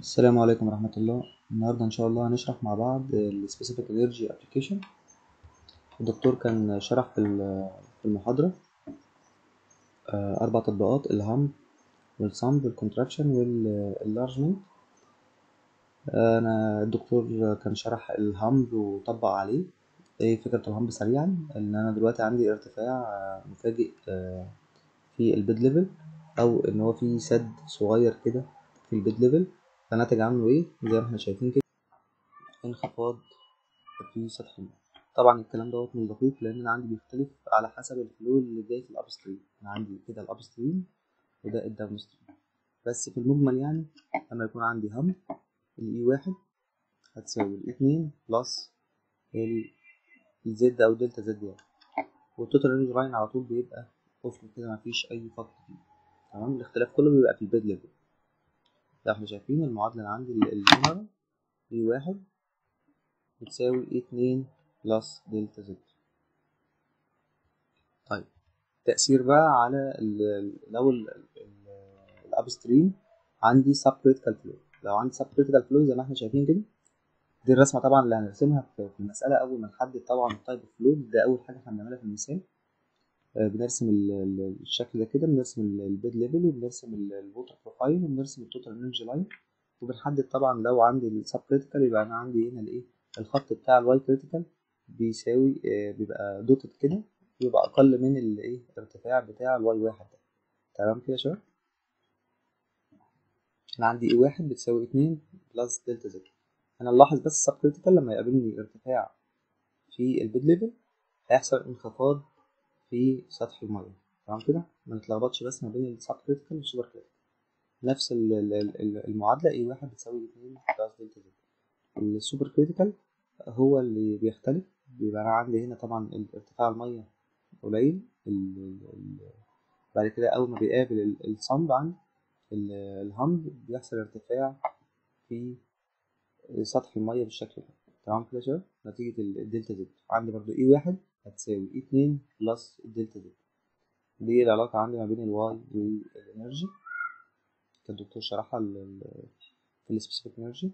السلام عليكم ورحمة الله النهاردة إن شاء الله هنشرح مع بعض ال Specific Allergy Application الدكتور كان شرح في ال- في المحاضرة آه، أربع تطبيقات الهامب والصمب والكونتراكشن واللارجمنت أنا الدكتور كان شرح الهامب وطبق عليه ايه فكرة الهامب سريعا ان انا دلوقتي عندي ارتفاع آه، مفاجئ آه، في البيد ليفل او ان هو في سد صغير كده في البيد ليفل فناتج عنه ايه زي ما احنا شايفين كده انخفاض في سطح الماء طبعا الكلام دوت مش دقيق لان انا عندي بيختلف على حسب الفلو اللي جاي في الاب ستريم انا عندي كده الاب ستريم وده الداون ستريم بس في المجمل يعني لما يكون عندي هم الاي واحد هتساوي الاتنين بلس الزد او دلتا زد يعني والتوتال رينج لاين على طول بيبقى افق كده مفيش اي خط فيه تمام الاختلاف كله بيبقى في البيد ليفل ده احنا شايفين المعادلة اللي عندي الجنرال اي واحد بتساوي اي اتنين بلس دلتا زد طيب تأثير بقى على ال لو الاب ستريم عندي سب كريتيكال فلو لو عندي سب كريتيكال فلو زي ما احنا شايفين كده دي الرسمة طبعا اللي هنرسمها في في المسألة أول ما نحدد طبعا التايب اوف فلو ده أول حاجة احنا بنعملها في المثال آه، بنرسم ال- ال- الشكل ده كده بنرسم البيد ليفل وبنرسم الووتر بروفايل وبنرسم التوتال انرجي لاين وبنحدد طبعا لو عندي السب كريتيكال يبقى انا عندي هنا الايه الخط بتاع الواي كريتيكال بيساوي آه، بيبقى دوتد كده بيبقى اقل من الايه الارتفاع بتاع الواي واحد ده تمام كده يا شباب انا عندي اي واحد بتساوي اتنين بلس دلتا زد انا نلاحظ بس السب كريتيكال لما يقابلني ارتفاع في البيد ليفل هيحصل انخفاض في سطح الميه تمام كده ما نتلخبطش بس ما بين السب كريتيكال والسوبر كريتيكال نفس ال- ال- ال- المعادله اي واحد بتساوي اتنين بلس دلتا زد السوبر كريتيكال هو اللي بيختلف بيبقى انا عندي هنا طبعا ارتفاع الميه قليل ال- ال- ال- بعد كده اول ما بيقابل ال- الصمب عندي ال- الهمب بيحصل ارتفاع في سطح الميه بالشكل ده تمام كده يا شباب نتيجة ال- الدلتا زد عندي برضو اي واحد هتساوي اي اتنين بلس الدلتا زد دي العلاقة عندي ما بين الواي والانرجي كان الدكتور شرحها ال- ال- في السبيسيفيك انرجي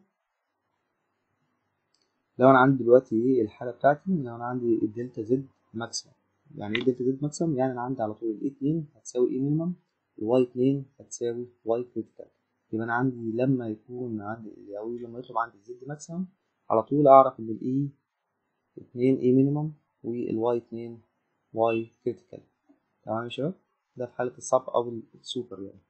لو انا عندي دلوقتي ايه الحالة بتاعتي لو انا عندي الدلتا زد ماكسيمم يعني ايه دلتا زد ماكسيمم يعني انا عندي على طول الاي اتنين هتساوي اي مينيمم الواي اتنين هتساوي واي كريتيكال يبقى انا عندي لما يكون عندي او لما يطلب عندي الزد ماكسيمم على طول اعرف ان الاي اتنين اي مينيمم والواي اتنين واي كريتيكال تمام يا شباب ده في حالة الصب او السوبر يعني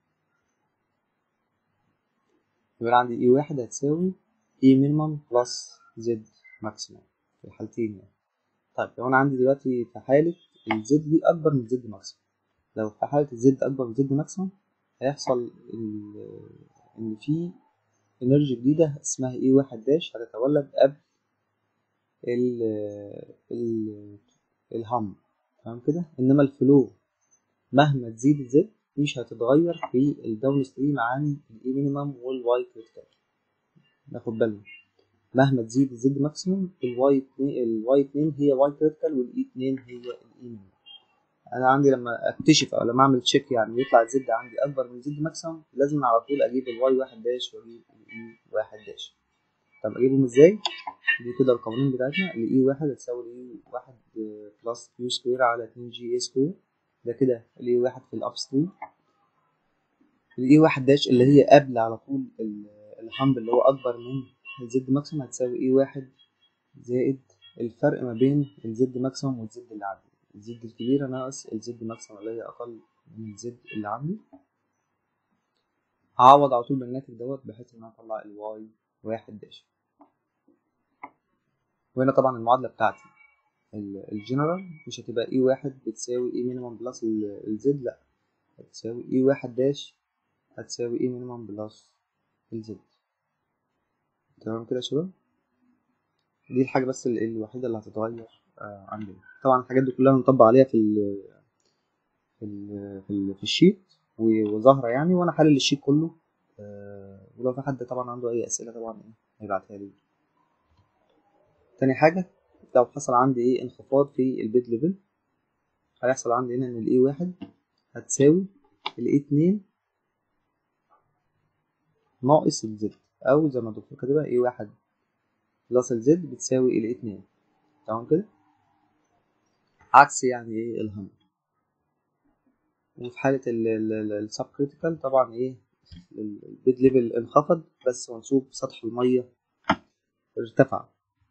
يبقى أنا عندي اي واحد هتساوي اي مينيمم بلس زد ماكسيمم في الحالتين يعني طيب لو انا عندي دلوقتي في حالة الزد دي اكبر من زد ماكسيمم لو في حالة الزد اكبر من زد ماكسيمم هيحصل ال- ان في انرجي جديدة اسمها اي واحد داش هتتولد قبل ال ال الهم تمام كده انما الفلو مهما تزيد الزد مش هتتغير في الداون ستريم عن الاي مينيمم والواي كريتيكال ناخد بالنا مهما تزيد الزد ماكسيمم الواي اتنين الواي اتنين هي واي كريتيكال والاي اتنين هي الاي مينيمم انا عندي لما اكتشف او لما اعمل تشيك يعني يطلع الزد عندي اكبر من زد ماكسيمم لازم على طول اجيب الواي واحد داش واجيب الاي واحد داش طب اجيبهم ازاي دي كده القوانين بتاعتنا الاي واحد هتساوي الاي واحد بلس كيو سكوير على اتنين جي اي سكوير ده كده الاي واحد في الاب ستريم الاي واحد داش اللي هي قبل على طول ال- الهامب اللي هو اكبر من الزد ماكسيمم هتساوي اي واحد زائد الفرق ما بين الزد ماكسيمم والزد اللي عندي الزد الكبيرة ناقص الزد ماكسيمم اللي هي اقل من الزد اللي عندي هعوض على طول بالناتج دوت بحيث ان انا اطلع الواي واحد داش وهنا طبعا المعادلة بتاعتي ال- الجنرال مش هتبقى اي واحد بتساوي اي مينيمم بلس الزد لا هتساوي اي واحد داش هتساوي اي مينيمم بلس الزد تمام كده يا شباب دي الحاجة بس ال- الوحيدة اللي هتتغير آه عندنا طبعا الحاجات دي كلها هنطبق عليها في ال في ال في, ال في الشيت و- وظاهرة يعني وانا حلل الشيت كله آه ولو في حد طبعا عنده اي اسئلة طبعا ايه هيبعتها لي تاني حاجة لو حصل عندي ايه انخفاض في البيد ليفل هيحصل عندي هنا ان الاي واحد هتساوي الاي اتنين ناقص الزد او زي ما الدكتور كاتبها اي واحد بلس الزد بتساوي ال اتنين تمام كده عكس يعني ايه الهم وفي حالة السب كريتيكال طبعا ايه البيد ليفل انخفض بس منسوب سطح المية ارتفع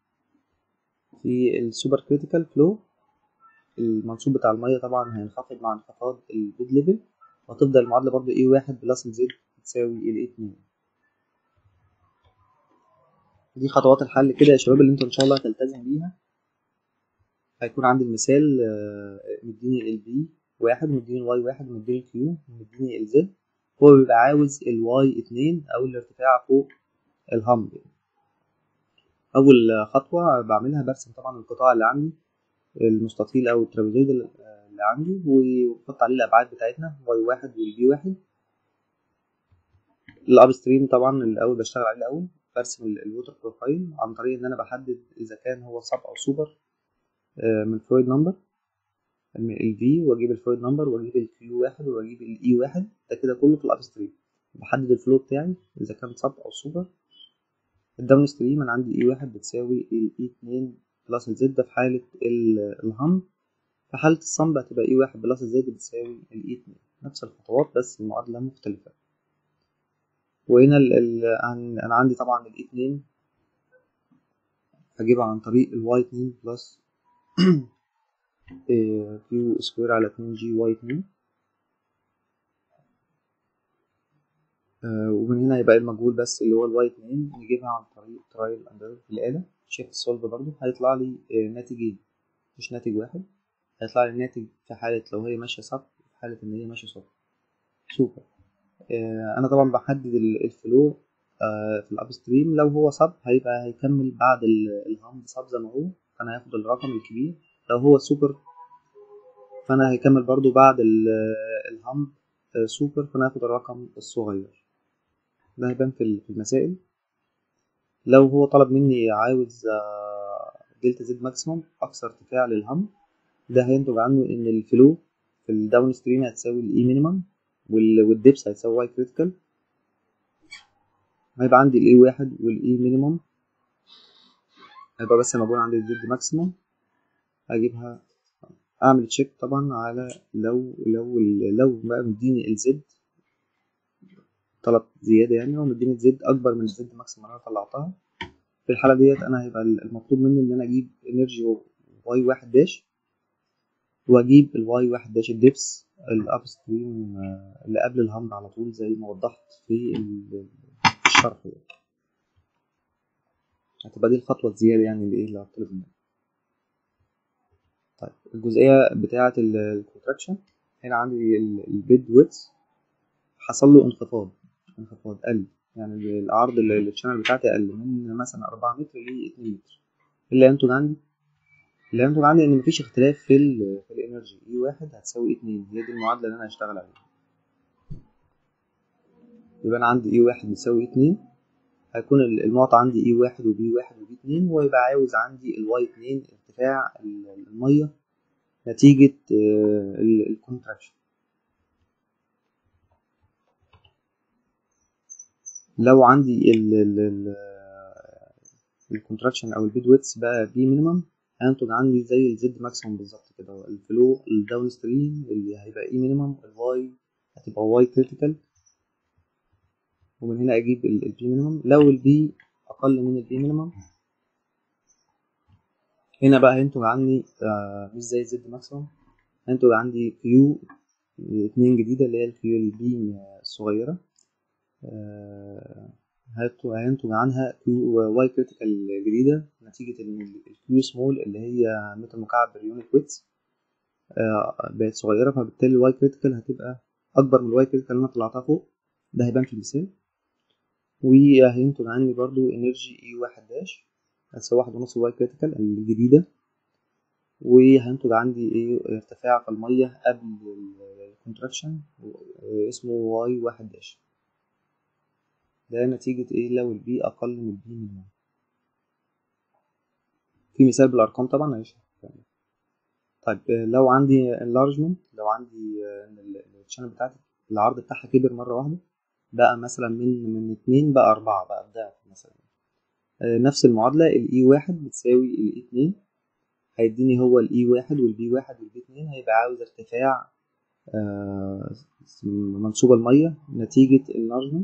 في السوبر كريتيكال فلو المنسوب بتاع المية طبعا هينخفض مع انخفاض البيد ليفل وهتفضل المعادلة برضو ايه واحد بلس الزد تساوي ال اتنين دي خطوات الحل كده يا شباب اللي انتوا ان شاء الله هتلتزم بيها هيكون عندي المثال مديني ال بي واحد مديني الواي واحد مديني الكيو مديني الزد هو بيبقى عاوز الواي اتنين او الارتفاع فوق الهامب اول خطوة بعملها برسم طبعا القطاع اللي عندي المستطيل او الترابيزويد اللي عندي وبحط عليه الابعاد بتاعتنا واي واحد والبي واحد الاب ستريم طبعا الاول بشتغل عليه الاول برسم الووتر بروفايل عن طريق ان انا بحدد اذا كان هو سب او سوبر من فلويد نمبر الفي واجيب الفلويد نمبر واجيب الكيو واحد واجيب الاي واحد ده كده كله في الاب ستريم بحدد الفلو بتاعي اذا كان سب او سوبر الداون ستريم انا عندي اي واحد بتساوي الاي اتنين بلس الزد ده في حالة الهم في حالة الصمب هتبقى اي واحد بلس الزد بتساوي الاي اتنين نفس الخطوات بس المعادلة مختلفة وهنا ال ال انا عندي طبعا الاي اتنين هجيبها عن طريق الواي اتنين بلس كيو سكوير على اتنين جي واي اتنين ومن هنا هيبقى المجهول بس اللي هو الواي اتنين نجيبها عن طريق ترايل اند في الآلة شيفت سولف برضو هيطلع لي ناتجين مش ناتج واحد هيطلع لي الناتج في حالة لو هي ماشية صف في حالة إن هي ماشية صف سوبر أنا طبعا بحدد الفلو في الأب ستريم لو هو صب هيبقى هيكمل بعد الهامب صب زي ما هو فأنا هاخد الرقم الكبير لو هو سوبر فأنا هيكمل برضو بعد الهامب سوبر فأنا هاخد الرقم الصغير ده هيبان في المسائل لو هو طلب مني عاوز دلتا زد ماكسيموم اقصى ارتفاع للهم ده هينتج عنه ان الفلو في الداون ستريم هتساوي الاي مينيمم والدبس هيساوي واي كريتيكال هيبقى عندي الاي واحد والاي مينيمم هيبقى بس موجود عندي الزد ماكسيموم هجيبها اعمل تشيك طبعا على لو لو لو بقى مديني الزد طلب زيادة يعني هو مديني الزد أكبر من الزد ماكسيمم اللي أنا طلعتها في الحالة ديت أنا هيبقى المطلوب مني إن أنا أجيب انرجي واي واحد داش وأجيب الواي واحد داش الدبس الأب ستريم اللي قبل الهامب على طول زي ما وضحت في الشرح ده هتبقى دي الخطوة الزيادة يعني اللي إيه اللي هطلب منها طيب الجزئية بتاعة الكونتراكشن هنا عندي البيد ويدث حصل له انخفاض انخفاض قل يعني العرض الشانل بتاعتي قل من مثلا أربعة متر لاتنين متر اللي ينتج عندي اللي ينتج عندي إن مفيش اختلاف في ال في الإنرجي إي واحد هتساوي اتنين هي دي المعادلة اللي أنا هشتغل عليها يبقى أنا عندي إي واحد بيساوي اتنين هيكون المعطى عندي إي واحد وبي واحد وبي اتنين ويبقى عاوز عندي الواي اتنين ارتفاع المية نتيجة الكونتراكشن لو عندي ال ال ال الكونتراكشن او البيد ويتس بقى بي مينيمم هينتج عندي زي الزد ماكسيمم بالظبط كده الفلو الداون ستريم اللي هيبقى اي مينيمم الواي هتبقى واي كريتيكال ومن هنا اجيب البي مينيمم لو البي اقل من البي مينيمم هنا بقى هينتج عندي آه مش زي الزد ماكسيمم هينتج عندي كيو اتنين جديدة اللي هي الكيو البي الصغيرة هينتج عنها كيو واي كريتيكال جديدة نتيجة إن الكيو سمول اللي هي متر مكعب بر يونت ويتس بقت صغيرة فبالتالي الواي كريتيكال هتبقى أكبر من الواي كريتيكال اللي أنا طلعتها فوق ده هيبان في المثال وهينتج عني برضو انرجي اي واحد داش هتساوي واحد ونص واي كريتيكال الجديدة وهينتج عندي ايه ارتفاع في المية قبل الكونتراكشن اسمه واي واحد داش ده نتيجة ايه لو البي أقل من البي مينيمم في مثال بالأرقام طبعا هيشرح طيب لو عندي enlargement لو عندي الشانل بتاعتي العرض بتاعها كبر مرة واحدة بقى مثلا من من اتنين بقى أربعة بقى ده آه، نفس المعادلة الاي واحد بتساوي الاي اتنين هيديني هو الاي واحد والبي واحد والبي اتنين هيبقى عاوز ارتفاع آه، منسوب المية نتيجة النرجم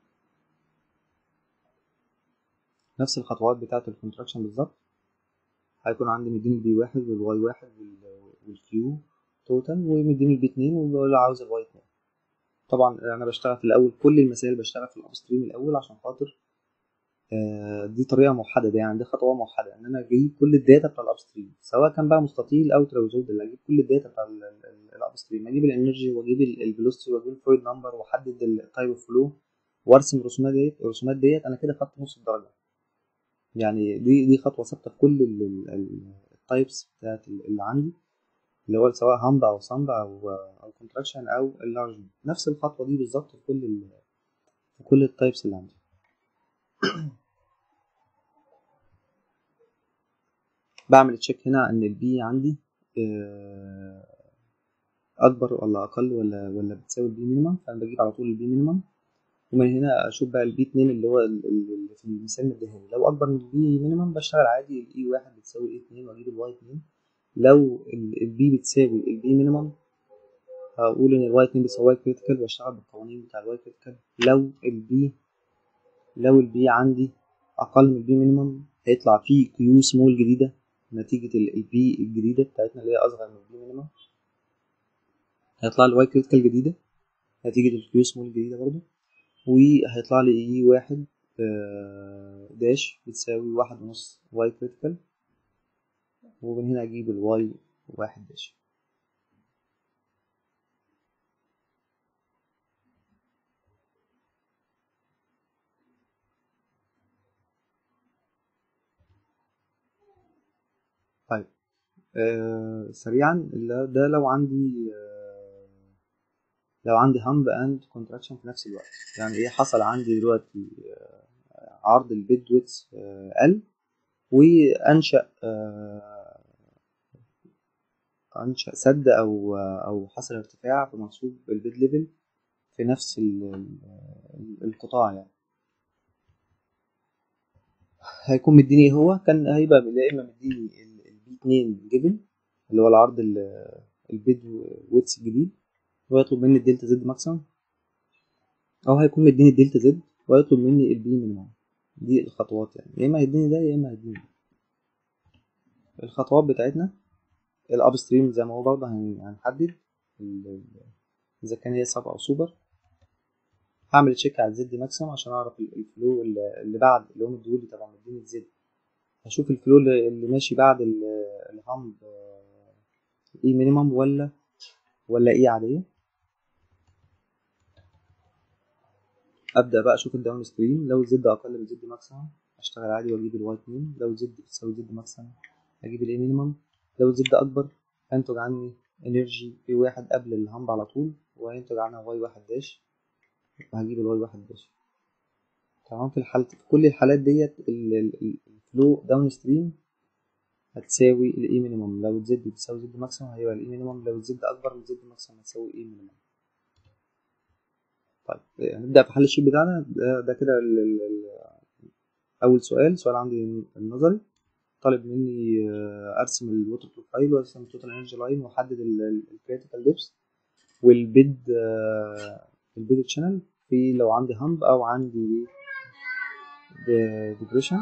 نفس الخطوات بتاعة الكونتراكشن بالظبط هيكون عندي مديني البي واحد والواي واحد والكيو توتال ومديني البي اتنين وبقول له عاوز الواي اتنين طبعا انا بشتغل في الاول كل المسائل بشتغل في الابستريم الاول عشان خاطر آه، دي طريقه موحده يعني دي خطوه موحده ان انا اجيب كل الداتا بتاع الابستريم سواء كان بقى مستطيل او ترابيزويد اللي اجيب كل الداتا بتاع الابستريم اجيب الانرجي واجيب الفيلوسيتي واجيب الفلويد نمبر واحدد التايب اوف فلو وارسم الرسومات ديت الرسومات ديت انا كده خدت نص الدرجه يعني دي دي خطوه ثابته في كل التايبس بتاعت اللي عندي اللي هو سواء هامب او صمب او او كونتراكشن او اللارج نفس الخطوه دي بالظبط في كل ال في كل التايبس اللي عندي بعمل تشيك هنا ان البي عندي آه، اكبر ولا اقل ولا ولا بتساوي البي مينيمم فانا بجيب على طول البي مينيمم ومن هنا اشوف بقى البي 2 اللي هو ال- ال- اللي في المثال مديهاني لو اكبر من البي مينيمم بشتغل عادي الاي واحد بتساوي الاي 2 واجيب الواي 2 لو البي بتساوي البي مينيمم هقول ان الواي 2 بيساوي واي كريتيكال واشتغل بالقوانين بتاع الواي كريتيكال لو البي لو البي عندي اقل من البي مينيمم هيطلع فيه كيو سمول جديده نتيجه البي الجديده بتاعتنا اللي هي اصغر من البي مينيمم هيطلع لي واي كريتيكال جديده نتيجه الكيو سمول الجديده برضو وهيطلع لي اي واحد آه، داش بتساوي واحد ونص واي كريتيكال ومن هنا اجيب الواي واحد داش طيب آه سريعا ال- ده لو عندي آه لو عندي همب اند كونتراكشن في نفس الوقت يعني ايه حصل عندي دلوقتي آه عرض البيد ويتس آه قل وانشأ آه انشأ سد او او حصل ارتفاع في منسوب البيد ليفل في نفس ال- ال- القطاع يعني هيكون مديني ايه هو كان هيبقى يا اما مديني البي 2 جيفن اللي هو العرض ال- البيد ويتس الجديد ويطلب مني الدلتا زد ماكسيمم او هيكون مديني الدلتا زد ويطلب مني البي مينيمم دي الخطوات يعني يا اما هيديني ده يا اما هيديني ده الخطوات بتاعتنا الاب ستريم زي ما هو برضه هن- هنحدد ال- ال- اذا كان هي سب او سوبر هعمل تشيك على الزد ماكسيمم عشان اعرف ال- الفلو اللي اللي بعد اللي هو مديهولي طبعا مديني الزد هشوف الفلو اللي اللي ماشي بعد ال- الهامب اي مينيمم ولا ولا ايه عاديه ابدا بقى اشوف الداون ستريم لو الزد اقل من زد ماكسيمم اشتغل عادي واجيب الواي 2 لو زد بتساوي زد ماكسيمم اجيب الاي مينيمم لو الزد اكبر هينتج عني انرجي بي واحد قبل الهامب على طول وهينتج عنها واي واحد داش وهجيب الواي واحد داش تمام في الحالة في كل الحالات ديت ال- ال- ال- الفلو داون ستريم هتساوي الاي مينيمم لو الزد بتساوي زد ماكسيمم هيبقى الاي مينيمم لو الزد اكبر من زد ماكسيمم هتساوي الاي مينيمم طيب هنبدأ في حل الشيت بتاعنا ده, ده كده ال- ال- ال- أول سؤال سؤال عندي النظري طالب مني آه، أرسم الووتر بروفايل وأرسم التوتال انرجي لاين وأحدد الكريتيكال ديبس والبيد البيد تشانل في لو عندي همب أو عندي ديبريشن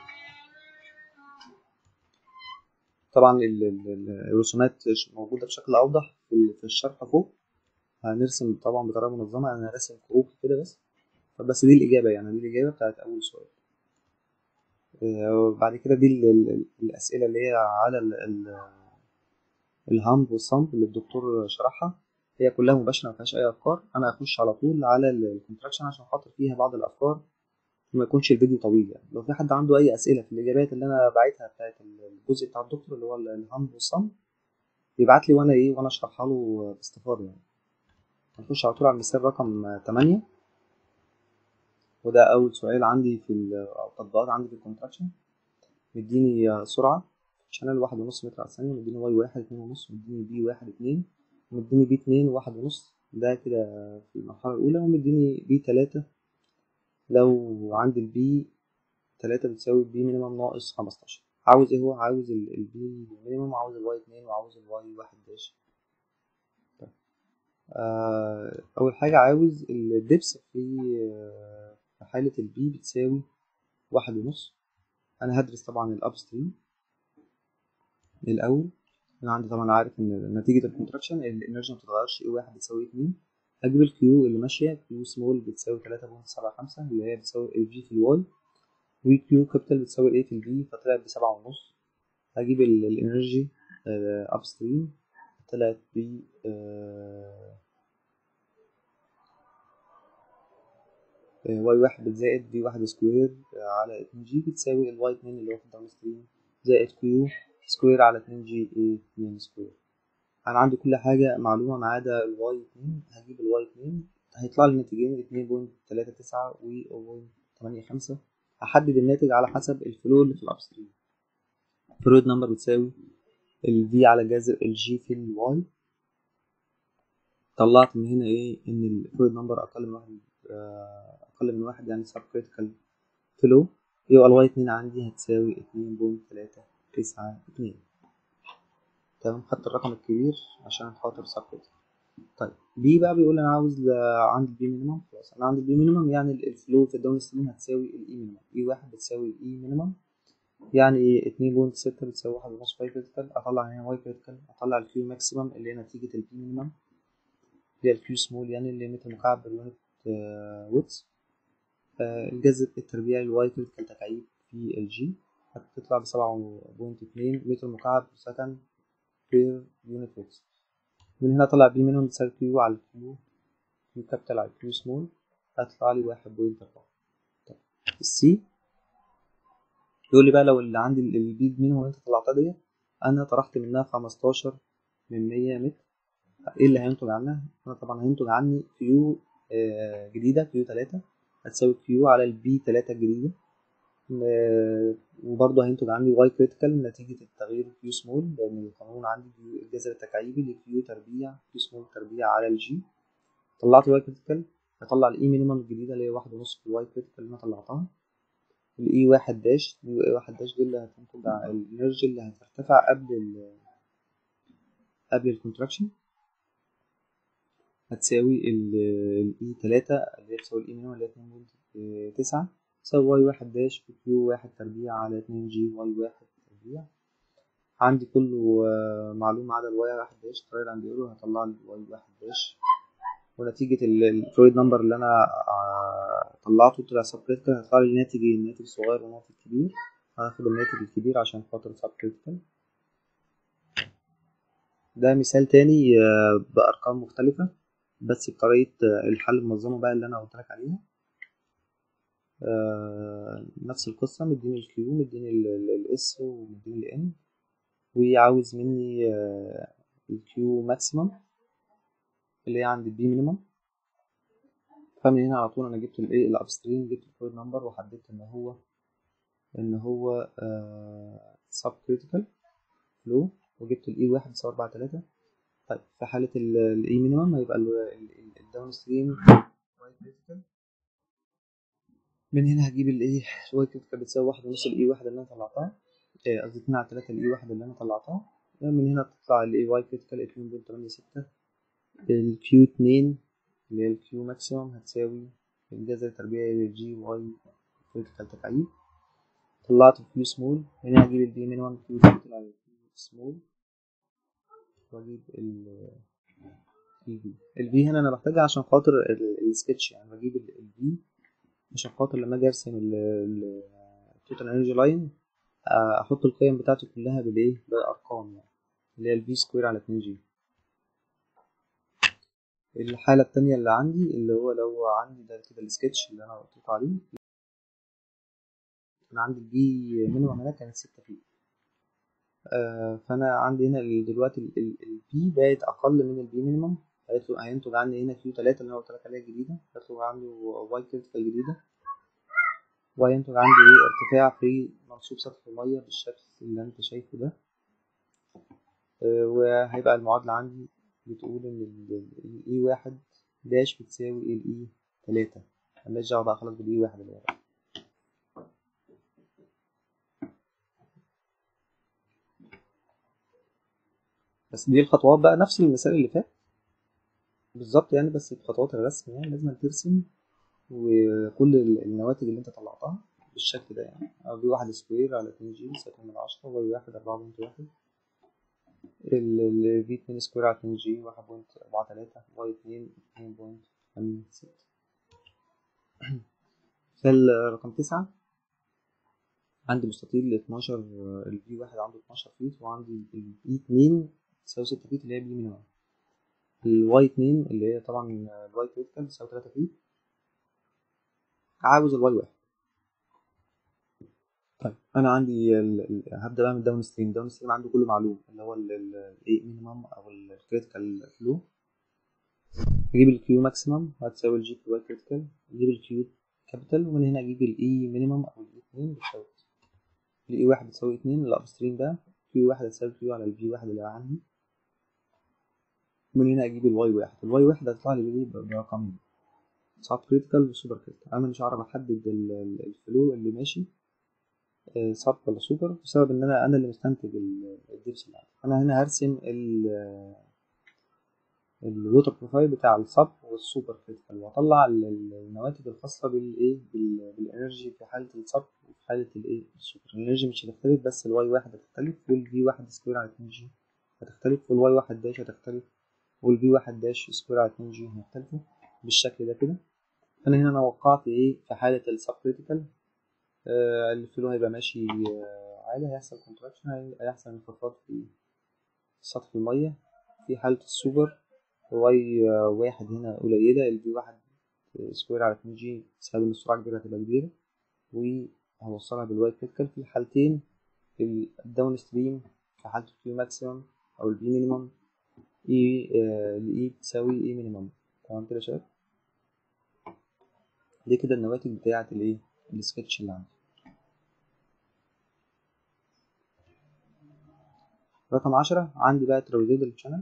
طبعا ال- ال- ال- الرسومات موجودة بشكل أوضح في ال- في الشرح فوق هنرسم طبعا بطريقة منظمة أنا راسم كروب كده بس بس دي الإجابة يعني دي الإجابة بتاعت أول سؤال آه، وبعد كده دي ال- ال- الأسئلة اللي هي على ال- ال- الهامب والصمب اللي الدكتور شرحها هي كلها مباشرة مفيهاش أي أفكار أنا أخش على طول على الكونتراكشن عشان خاطر فيها بعض الأفكار وما يكونش الفيديو طويل يعني لو في حد عنده أي أسئلة في الإجابات اللي أنا باعتها بتاعت الجزء بتاع الدكتور اللي هو الهامب والصمب يبعت لي وأنا إيه وأنا أشرحها له باستفاضة يعني هنخش على طول على المثال رقم 8 وده أول سؤال عندي في ال- أو تطبيقات عندي في الكونتراكشن مديني سرعة شانل واحد ونص متر على الثانية مديني واي واحد اتنين ونص مديني بي واحد اتنين مديني بي اتنين واحد ونص ده كده في المرحلة الأولى ومديني بي تلاتة لو عندي البي تلاتة بتساوي بي مينيمم ناقص خمستاشر عاوز ايه هو عاوز البي مينيمم وعاوز الواي اتنين وعاوز الواي واحد داش طيب. آه اول حاجة عاوز الدبس في آه في حالة البي بتساوي واحد ونص انا هدرس طبعا الاب ستريم الاول انا عندي طبعا عارف ان نتيجة الكونتراكشن الانرجي ما بتتغيرش ايه واحد بتساوي اتنين هجيب الكيو اللي ماشية كيو سمول بتساوي تلاتة بوينت سبعة خمسة اللي هي بتساوي الجي في الواي وكيو كابيتال بتساوي ايه في البي فطلعت بسبعة ونص هجيب الانرجي اب ستريم طلعت ب واي واحد بتزائد بي واحد سكوير على اتنين جي بتساوي الواي اتنين اللي هو في الداون ستريم زائد كيو سكوير على اتنين جي ايه اتنين سكوير انا عندي كل حاجة معلومة ما عدا الواي اتنين هجيب الواي اتنين هيطلع لي ناتجين اتنين بوينت تلاتة تسعة و بوينت تمانية خمسة هحدد الناتج على حسب الفلو اللي في الابستريم فلويد نمبر بتساوي ال V على جذر ال G في ال Y طلعت من هنا ايه ان الفلويد نمبر اقل من واحد اقل من واحد يعني سب كريتيكال فلو يبقى ال Y اتنين عندي هتساوي اتنين بوينت تلاتة تسعة اتنين تمام خدت الرقم الكبير عشان خاطر سب كريتيكال طيب بي بقى بيقول انا عاوز عندي البي مينيمم خلاص انا عندي البي مينيمم يعني الفلو في الداون ستريم هتساوي الاي مينيمم اي واحد بتساوي الاي مينيمم يعني اتنين بوينت ستة بتساوي واحد ونص واي كريتيكال اطلع هنا واي كريتيكال اطلع الكيو ماكسيمم اللي هي نتيجة البي مينيمم اللي هي الكيو سمول يعني اللي هي متر مكعب باليونت ويتس الجذر التربيعي للواي كريتيكال تكعيب في الجي هتطلع بسبعة بوينت اتنين متر مكعب سكند بير يونت ويتس من هنا طلع بي منهم بتساوي كيو على الكيو كيو كابيتال على كيو سمول هيطلع لي واحد بوينت أربعة طيب السي يقول لي بقى لو اللي عندي البي منهم اللي انت طلعتها ديت انا طرحت منها خمستاشر من مية متر ايه اللي هينتج عنها؟ انا طبعا هينتج عني كيو آه جديدة كيو تلاتة هتساوي كيو على البي تلاتة الجديدة آه وبرضه هينتج عندي واي كريتيكال نتيجة التغيير كيو سمول لأن القانون عندي الجذر التكعيبي لكيو تربيع كيو سمول تربيع على الجي طلعت واي كريتيكال هطلع الاي مينيمم الجديدة اللي هي واحد ونص في الواي كريتيكال اللي أنا طلعتها الاي واحد داش الاي واحد داش دي اللي هتنتج الانرجي اللي هترتفع قبل ال قبل الكونتراكشن هتساوي الاي تلاتة اللي هي بتساوي الاي مينيمم اللي هي اتنين بوينت تسعة تساوي واي واحد داش في كيو واحد تربيع على اتنين جي واي واحد تربيع عندي كله معلومة عدا الواي واحد داش ترايل عند ايرو هطلع لي الواي واحد داش ونتيجة الفلويد نمبر اللي أنا طلعته طلع سب كريتيكال هيطلع لي ناتج الناتج صغير وناتج كبير هاخد الناتج الكبير عشان خاطر سب كريتيكال ده مثال تاني بأرقام مختلفة بس بطريقة الحل المنظمة بقى اللي أنا قلت لك عليها نفس القصة مديني الكيو مديني الاس ومديني الان وعاوز مني الكيو ماكسيمم اللي هي عند البي مينيمم فمن هنا على طول انا جبت الايه الابستريم جبت الفلويد نمبر وحددت ان هو ان هو سب كريتيكال فلو وجبت الاي واحد بيساوي اربعة تلاتة طيب في حالة الاي مينيمم هيبقى الداون ستريم واي كريتيكال من هنا هجيب الايه واي كريتيكال بتساوي واحد ونص الاي واحد اللي انا طلعتها قصدي اتنين على تلاتة الاي واحد اللي انا طلعتها من هنا تطلع الاي واي كريتيكال اتنين بوينت تمانية ستة الكيو اتنين اللي هي الكيو ماكسيموم هتساوي الجذر التربيعي للجي واي كريتيكال تكعيب طلعت الكيو سمول هنا هجيب البي مينيمم كيو كابيتال على الكيو سمول واجيب ال الفي الفي هنا انا بحتاجها عشان خاطر السكتش يعني بجيب الفي عشان خاطر لما اجي ارسم التوتال انرجي لاين احط القيم بتاعتي كلها بالايه بالارقام يعني اللي هي الفي سكوير على 2 جي الحالة التانية اللي عندي اللي هو لو عندي ده كده السكتش اللي أنا قلت لكم عليه أنا عندي البي مينيمم هنا كانت ستة فيه آه فأنا عندي هنا دلوقتي البي بقت أقل من البي مينيمم هينتج عندي هنا كيو تلاتة اللي أنا قلت لك عليها الجديدة هينتج عندي واي كريتيكال جديدة وهينتج عندي إيه ارتفاع في منسوب سطح المية بالشكل اللي أنت شايفه ده آه وهيبقى المعادلة عندي بتقول ان الاي واحد داش بتساوي الاي تلاتة ملناش دعوة بقى خلاص بالاي واحد اللي ورا بس دي الخطوات بقى نفس المثال اللي فات بالظبط يعني بس بخطوات الرسم يعني لازم ترسم وكل ال- النواتج اللي انت طلعتها بالشكل ده يعني في واحد سكوير على 2 جي يساوي من عشرة واي واحد أربعة بوينت واحد ال في اتنين سكوير على 2 جي واحد بوينت أربعة تلاتة واي اتنين اتنين بوينت تمانية ستة مثال رقم تسعة عندي مستطيل 12 ال في واحد عنده 12 فيت وعندي ال في اتنين تساوي ستة فيت اللي هي بي مينيمم الواي اتنين اللي هي طبعا الواي كريتيكال تساوي تلاتة فيت عاوز الواي واحد طيب انا عندي ال... ال... هبدا بقى من الداون ستريم الداون ستريم عنده كله معلوم اللي هو الاي مينيمم او الكريتيكال فلو اجيب الكيو ماكسيمم هتساوي الجي في واي كريتيكال اجيب الكيو كابيتال ومن هنا اجيب الاي مينيمم او الاي 2 بتساوي الاي واحد بتساوي 2 الاب ستريم ده كيو واحد هتساوي كيو على الجي واحد اللي عندي من هنا اجيب الواي واحد الواي واحد هتطلع لي بايه برقمين سب كريتيكال وسوبر كريتيكال انا مش هعرف احدد ال- ال- الفلو اللي ماشي سب ولا سوبر بسبب ان انا انا اللي مستنتج ال- الدبس اللي عندي انا هنا هرسم ال الووتر بروفايل بتاع السب والسوبر كريتيكال واطلع ال- ال- النواتج الخاصه بالايه بال- بالانرجي في حاله السب وفي حاله الايه السوبر الانرجي مش هتختلف بس الواي واحد هتختلف والفي واحد سكوير على 2 جي هتختلف والواي واحد داش هتختلف والفي واحد داش سكوير على 2 جي هيختلفوا بالشكل ده كده فانا هنا انا وقعت ايه في حاله السب كريتيكال آه الفلو هيبقى ماشي آه عالي هيحصل كونتراكشن هيحصل انخفاض في سطح الميه في حاله السوبر واي آه واحد هنا قليله الفي واحد سكوير على 2 جي بسبب ان السرعه كبيره هتبقى كبيره وهوصلها بالواي كريتيكال في الحالتين الداون ستريم في حاله الكيو ماكسيمم او البي مينيمم اي الاي بتساوي اي مينيمم تمام كده يا شباب دي كده النواتج بتاعه الايه السكتش اللي عندي رقم عشرة عندي بقى تراوزيدال شانل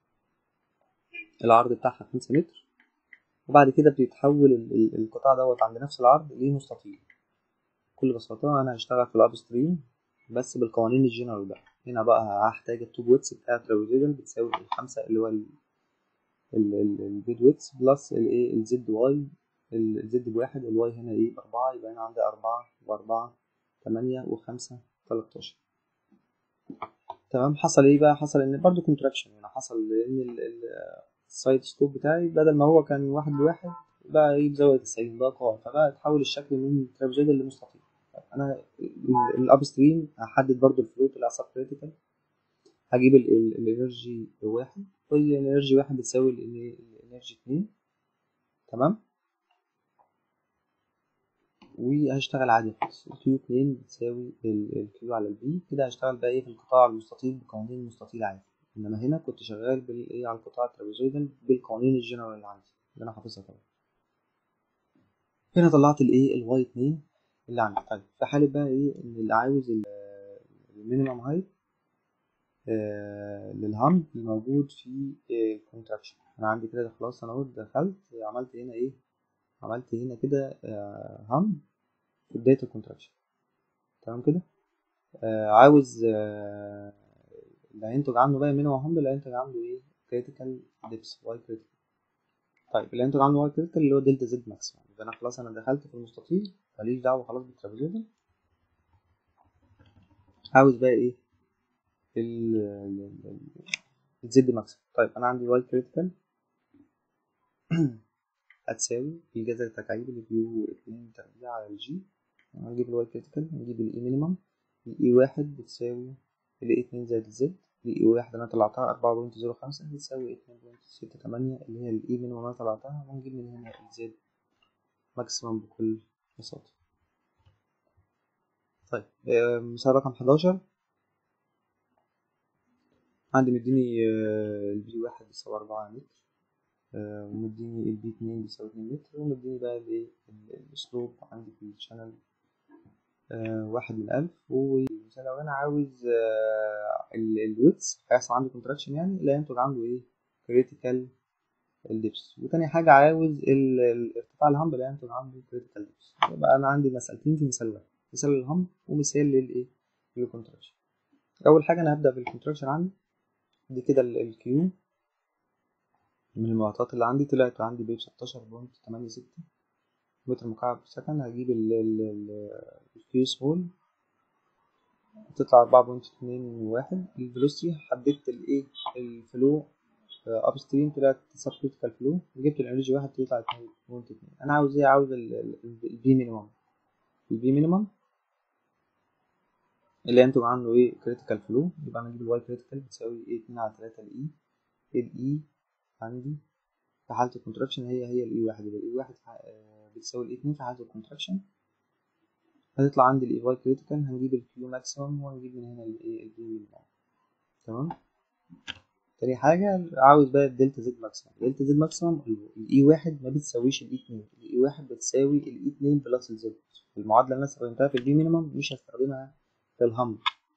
العرض بتاعها خمسة متر وبعد كده بيتحول ال- ال- القطاع دوت عند نفس العرض لمستطيل بكل بساطة أنا هشتغل في الأب ستريم بس بالقوانين الجنرال بقى هنا بقى هحتاج التوب ويتس بتاع التراوزيدال بتساوي الخمسة اللي هو ال- ال- ال- البيد ويتس بلس الايه الزد واي الزد بواحد الواي هنا ايه بأربعة يبقى أنا عندي أربعة وأربعة تمانية وخمسة تلاتاشر تمام حصل ايه بقى حصل ان برضو كونتراكشن يعني حصل ان ال- ال- السايد سكوب بتاعي بدل ما هو كان واحد لواحد بقى ايه بزاوية 90 بقى قائم فبقى اتحول الشكل من ترابيزويدال لمستطيل انا الاب ستريم هحدد برضو الفلو بتاع سب كريتيكال هجيب ال- ال- الانرجي واحد وهي الانرجي واحد بتساوي ال- الانرجي اتنين تمام وهشتغل عادي خالص الكيو اتنين بتساوي الكيو على البي كده هشتغل بقى ايه في القطاع المستطيل بقوانين المستطيل عادي انما هنا كنت شغال بالايه على القطاع الترابيزويدال بالقوانين الجنرال اللي عندي اللي انا حافظها طبعا هنا طلعت الايه الواي اتنين اللي عندي طيب في حالة بقى ايه ان اللي عاوز المينيمم هايت للهامب الموجود في الكونتراكشن انا عندي كده خلاص انا اهو دخلت عملت هنا ايه عملت هنا كده هامب في بداية الكونتراكشن تمام كده آه عاوز آه اللي هينتج عنه بقى مينيمم هامب اللي هينتج عنه ايه كريتيكال ديبس واي كريتيكال طيب اللي هينتج عنه واي كريتيكال اللي هو دلتا زد ماكسيمم يبقى انا خلاص انا دخلت في المستطيل ماليش دعوة خلاص بالترابيزويدال عاوز بقى ايه ال الزد ماكسيمم طيب انا عندي واي كريتيكال هتساوي الجذر التكعيبي اللي بيو اتنين تربيع على الجي هنجيب الواي كريتيكال نجيب الاي مينيمم الاي واحد بتساوي الاي اتنين زائد الزد الاي واحد انا طلعتها اربعة بوينت زيرو خمسة بتساوي اتنين بوينت ستة تمانية اللي هي الاي مينيمم انا طلعتها ونجيب من هنا الزد ماكسيمم بكل بساطة طيب مثال رقم حداشر عندي مديني البي واحد بيساوي أربعة متر ومديني البي اتنين بيساوي اتنين متر ومديني بقى الايه الاسلوب عندي في الشانل واحد من ألف ومثلا لو أنا عاوز الويتس هيحصل عندي كونتراكشن يعني لا ينتج عنده ايه كريتيكال الدبس وتاني حاجة عاوز الارتفاع الهامب لا ينتج عنده كريتيكال دبس يبقى أنا عندي مسألتين في مثال واحد مثال للهامب ومثال للايه للكونتراكشن أول حاجة أنا هبدأ بالكونتراكشن عندي دي كده الكيو من المعطيات اللي عندي طلعت عندي ب 16.86 متر مكعب في السكند هجيب الكيو سمول تطلع أربعة بوينت اتنين واحد الفيلوسيتي حددت الايه الفلو اب ستريم طلعت سب كريتيكال فلو جبت الانرجي واحد تطلع اتنين بوينت اتنين انا عاوز ايه عاوز البي مينيمم البي مينيمم اللي ينتج عنه ايه كريتيكال فلو يبقى انا اجيب الواي كريتيكال بتساوي ايه اتنين على تلاتة الاي الاي عندي في حالة الكونتراكشن هي هي الاي واحد يبقى الاي واحد بتساوي الاي اتنين في حالة الكونتراكشن هتطلع عندي الاي واي كريتيكال هنجيب الكيو ماكسيمم وهنجيب من هنا الايه البي مينيمم تمام تاني حاجة عاوز بقى الدلتا زد ماكسيمم الدلتا زد ماكسيمم الاي واحد ما بتساويش الاي اتنين الاي واحد بتساوي الاي اتنين بلس الزد المعادلة اللي انا استخدمتها في البي مينيمم مش هستخدمها في الهامب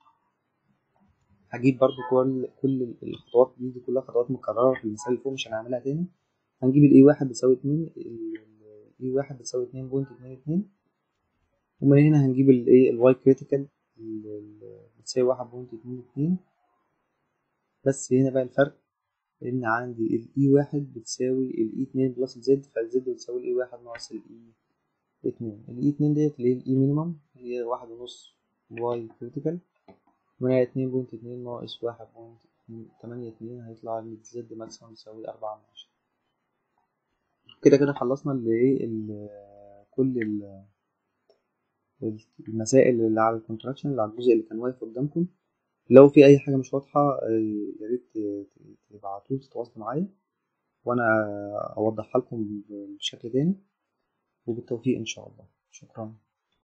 هجيب برضو كل كل الخطوات دي, دي كلها خطوات مكررة في المثال اللي فوق مش هنعملها تاني هنجيب الاي واحد بتساوي اتنين الاي واحد بتساوي اتنين بوينت اتنين اتنين ومن هنا هنجيب الايه الواي كريتيكال بتساوي واحد بوينت اتنين اتنين بس هنا بقى الفرق ان عندي الاي واحد بتساوي الاي اتنين بلس الزد فالزد بتساوي الاي واحد ناقص الاي اتنين الاي اتنين ديت اللي هي الاي مينيمم اللي هي واحد ونص واي كريتيكال وهنا اتنين بوينت اتنين ناقص واحد بوينت تمانية اتنين هيطلع ان الزد ماكسيمم بيساوي أربعة من عشرة كده كده خلصنا اللي ايه كل ال المسائل اللي على الكونتراكشن اللي على الجزء اللي كان واقف قدامكم لو في اي حاجه مش واضحه يا ريت تبعتوا تتواصلوا معايا وانا اوضحها لكم بشكل تاني وبالتوفيق ان شاء الله شكرا